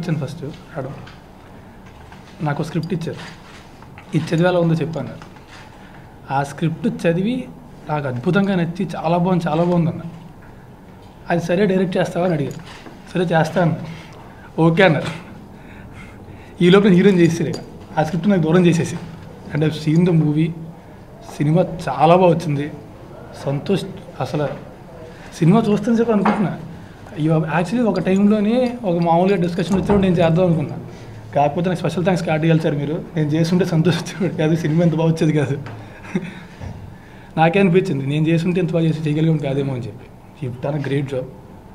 వచ్చాను ఫస్ట్ రావడం నాకు స్క్రిప్ట్ ఇచ్చారు ఇది చదివి ఎలా ఉందో చెప్పాను ఆ స్క్రిప్ట్ చదివి నాకు అద్భుతంగా నచ్చి చాలా బాగుంది చాలా బాగుంది అన్న అది సరే డైరెక్ట్ చేస్తావా అని అడిగారు సరే చేస్తాను ఓకే అన్నారు ఈ లోపల హీరోయిన్ చేసేసారు ఇక ఆ స్క్రిప్ట్ నాకు దూరం చేసేసి అంటే సీన్ ద మూవీ సినిమా చాలా బాగా వచ్చింది సంతోష్ అసలు సినిమా చూస్తాను చెప్పి అనుకుంటున్నా యాక్చువల్లీ ఒక టైంలోనే ఒక మామూలుగా డిస్కషన్ వచ్చినప్పుడు నేను చేద్దాం అనుకున్నా కాకపోతే నాకు స్పెషల్ థ్యాంక్స్ కార్డు ఇవ్వాలి సార్ మీరు నేను చేస్తుంటే సంతోషించేవాడు కాదు సినిమా ఎంత బాగా వచ్చేది కాదు నాకే అనిపించింది నేను చేస్తుంటే ఎంత బాగా చేసి చేయగలిగాను కాదేమో అని చెప్పి యూ డన్ గ్రేట్ జాబ్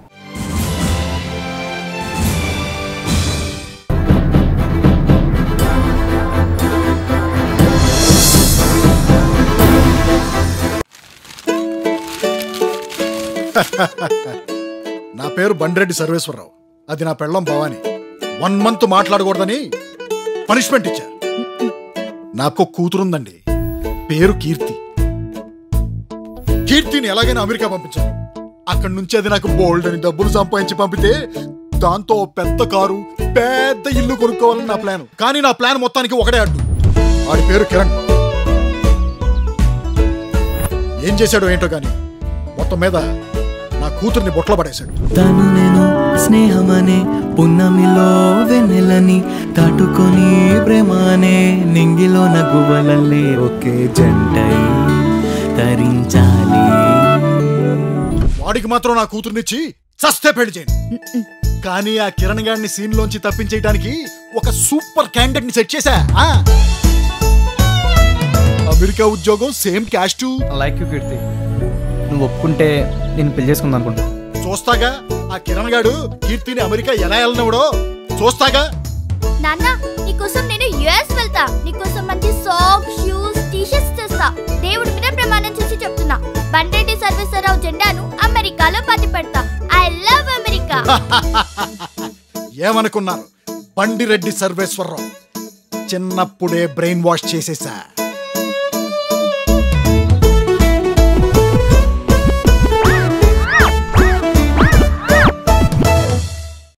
నా పేరు బండిరెడ్డి సర్వేశ్వరరావు అది నా పెళ్ళం భవాని వన్ మంత్ మాట్లాడకూడదని పనిష్మెంట్ ఇచ్చా నాకు కూతురుందండి పేరు కీర్తి కీర్తిని ఎలాగైనా అమెరికా పంపించాను అక్కడి నుంచి అది నాకు బోల్డ్ అని డబ్బులు సంపాదించి పంపితే దాంతో ఓ పెద్ద కారు పెద్ద ఇల్లు కొనుక్కోవాలని నా ప్లాన్ కానీ నా ప్లాన్ మొత్తానికి ఒకటే అడ్డు వాడి పేరు కిరణ్ ఏం చేశాడో ఏంటో కానీ మొత్తం మీద నా కూతుర్ని బొట్లో పడేశాడు తను నేను స్నేహమనే పున్నమిలో వెన్నెలని దాటుకొని ప్రేమనే నింగిలో నగువలల్లే ఒకే జంటై తరించాలి వాడికి మాత్రం నా కూతుర్నిచ్చి చస్తే పెళ్లి చేయను కానీ ఆ కిరణ్ గారిని సీన్ లోంచి తప్పించేయడానికి ఒక సూపర్ క్యాండిడేట్ ని సెట్ చేశా ఆ. అమెరికా ఉద్యోగం same caste like you Keerthi నువ్వు ఒప్పుకుంటే నేను పెళ్లి చేసుకుందాం అనుకుంటా చూస్తాగా ఆ కిరణ్ గాడు కీర్తిని అమెరికా ఎలా వెళ్ళినవడో చూస్తాగా నాన్న నీకోసం నేను యుఎస్ వెళ్తా నీకోసం మంచి సాక్స్ షూస్ టీషర్ట్స్ తెస్తా దేవుడి మీద ప్రమాణం చేసి చెప్తున్నా బండ్రెడ్డి సర్వేశ్వరరావు జెండాను అమెరికాలో పత్తి పెడతా ఐ లవ్ అమెరికా ఏమనుకున్నారు బండిరెడ్డి సర్వేశ్వరరావు చిన్నప్పుడే బ్రెయిన్ వాష్ చేసేసా